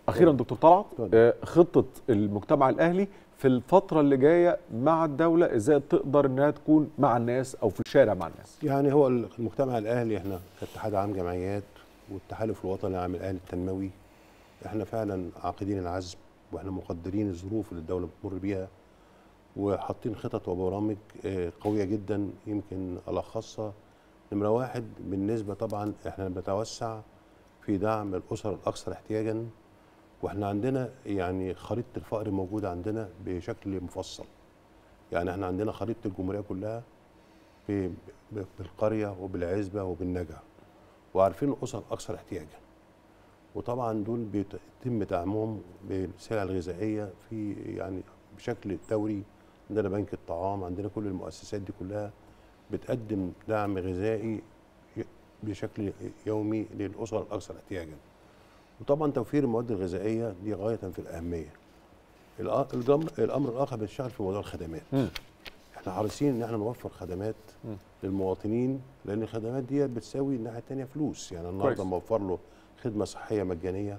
اخيرا دكتور طلعت اتفضل. آه، خطه المجتمع الاهلي في الفتره اللي جايه مع الدوله ازاي تقدر انها تكون مع الناس او في الشارع مع الناس يعني هو المجتمع الاهلي احنا كاتحاد عام جمعيات والتحالف الوطني العام الاهلي التنموي احنا فعلا عاقدين العزم واحنا مقدرين الظروف اللي الدوله بتمر بيها وحاطين خطط وبرامج آه، قويه جدا يمكن الخاصه نمره واحد بالنسبه طبعا احنا بنتوسع في دعم الاسر الاكثر احتياجا واحنا عندنا يعني خريطه الفقر موجوده عندنا بشكل مفصل يعني احنا عندنا خريطه الجمهوريه كلها ب- ب- بالقريه وبالعزبه وبالنجع وعارفين الاسر الاكثر احتياجا وطبعا دول بيتم دعمهم بالسلع الغذائيه في يعني بشكل دوري عندنا بنك الطعام عندنا كل المؤسسات دي كلها بتقدم دعم غذائي ي- بشكل يومي للاسر الاكثر احتياجا وطبعا توفير المواد الغذائيه دي غايه في الاهميه الأ- الجمر- الامر الاخر بنشتغل في موضوع الخدمات مم. احنا حريصين ان احنا نوفر خدمات مم. للمواطنين لان الخدمات دي بتساوي الناحيه الثانيه فلوس يعني النهارده كويس. موفر له خدمه صحيه مجانيه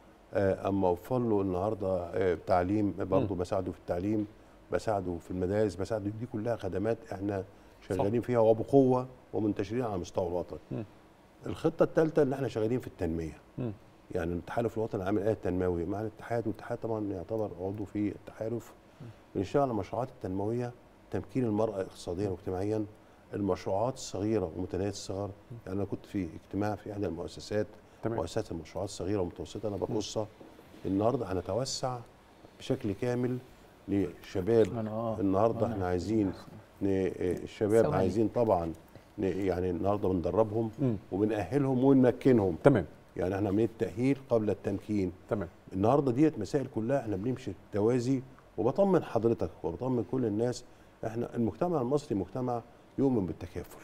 آه، اما اوفر له النهارده آه، تعليم برضه بساعده في التعليم بساعده في المدارس بساعده دي كلها خدمات احنا شغالين فيها وبقوه ومنتشرين على مستوى الوطن مم. الخطه الثالثه ان احنا شغالين في التنميه مم. يعني التحالف الوطني العام الاهلي التنموي مع الاتحاد والاتحاد طبعا يعتبر عضو في التحالف بنشتغل على المشروعات التنمويه تمكين المراه اقتصاديا واجتماعيا المشروعات الصغيره ومتناهيه الصغر يعني انا كنت في اجتماع في احدى المؤسسات تمام. مؤسسات المشروعات الصغيره والمتوسطه انا بقصها النهارده هنتوسع بشكل كامل للشباب أنا آه، النهارده أنا. احنا عايزين ن- الشباب ثواني. عايزين طبعا ن- يعني النهارده بندربهم مم. وبنأهلهم ونمكنهم تمام يعني احنا عاملين التأهيل قبل التمكين تمام النهارده ديت مسائل كلها احنا بنمشي توازي وبطمن حضرتك وبطمن كل الناس احنا المجتمع المصري مجتمع يؤمن بالتكافل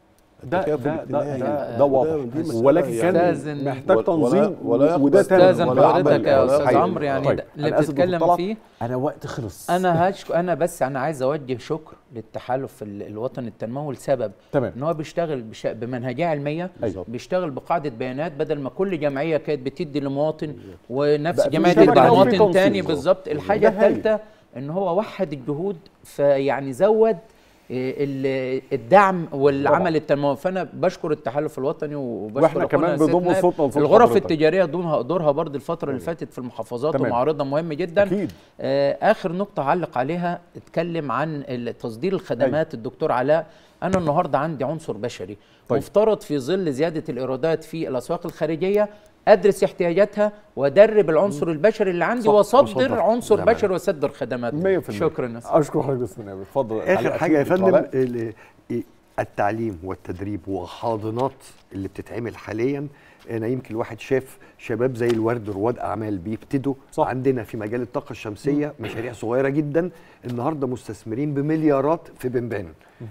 ده التكافل ده ده الاجتماعي ده, ده- ده وده- واضح دي مسألة ولكن كان أستاذن- محتاج ولا- تنظيم ولا وده يقبل- تاني استاذن ولا حضرتك يقبل- يا ولا استاذ يقبل- عمرو يعني طيب، ده اللي أنا آسف دكتور بتتكلم طلعت، فيه انا وقت خلص انا هشك انا بس انا عايز اوجه شكر للتحالف ال- الوطني التنموي لسبب تمام ان هو بيشتغل بش... بمنهجيه علميه أيوة. بيشتغل بقاعده بيانات بدل ما كل جمعيه كانت بتدي لمواطن ونفس بقى في جمعيه شبكة تدي وفي لمواطن تنسيق. تاني بالظبط الحاجه ده هايل. الثالثه ان هو وحد الجهود فيعني زود إيه، ال- الدعم والعمل التنموي فانا بشكر التحالف الوطني وبشكر واحنا كمان أخونا بنضم سيد نائب. صوتنا لصوت الغرف حضرتك. التجاريه دورها دورها برضه الفتره اللي فاتت في المحافظات تمام. ومعارضه مهم جدا اكيد آه، اخر نقطه علق عليها اتكلم عن ال- تصدير الخدمات الدكتور علاء انا النهارده عندي عنصر بشري طيب. مفترض في ظل زياده الايرادات في الاسواق الخارجيه ادرس احتياجاتها وادرب العنصر البشري اللي عندي صح، واصدر وصدر. عنصر تمام. بشري واصدر خدمات 100% شكرا اشكر حضرتك استاذ نائب اتفضل اخر تعليق حاجه يا أخير دكتور فندم علاء. ال- إيه، التعليم والتدريب وحاضنات اللي بتتعمل حاليا انا يمكن الواحد شاف شباب زي الورد رواد اعمال بيبتدوا صح. صح. عندنا في مجال الطاقه الشمسيه مشاريع صغيره جدا النهارده مستثمرين بمليارات في بنبان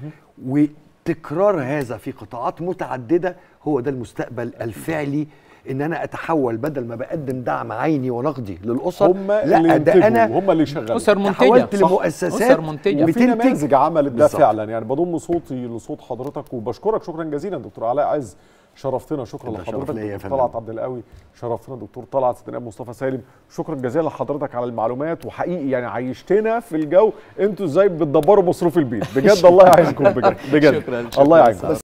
وتكرار هذا في قطاعات متعدده هو ده المستقبل الفعلي ان انا اتحول بدل ما بقدم دعم عيني ونقدي للاسر هم اللي لا ده ينتجوا انا هم اللي يشغلوا اسر منتجه تحولت صح. لمؤسسات اسر منتجه وفي بتنتج. نماذج عملت ده بالظبط. فعلا يعني بضم صوتي لصوت حضرتك وبشكرك شكرا جزيلا دكتور علاء عز شرفتنا شكرا ده شرف لحضرتك ليا يا دكتور فندم. طلعت عبد القوي شرفتنا دكتور طلعت سيدنا مصطفى سالم شكرا جزيلا لحضرتك على المعلومات وحقيقي يعني عيشتنا في الجو انتوا ازاي بتدبروا مصروف البيت بجد الله يعينكم بجد بجد شكراً، الله شكراً. يعينكم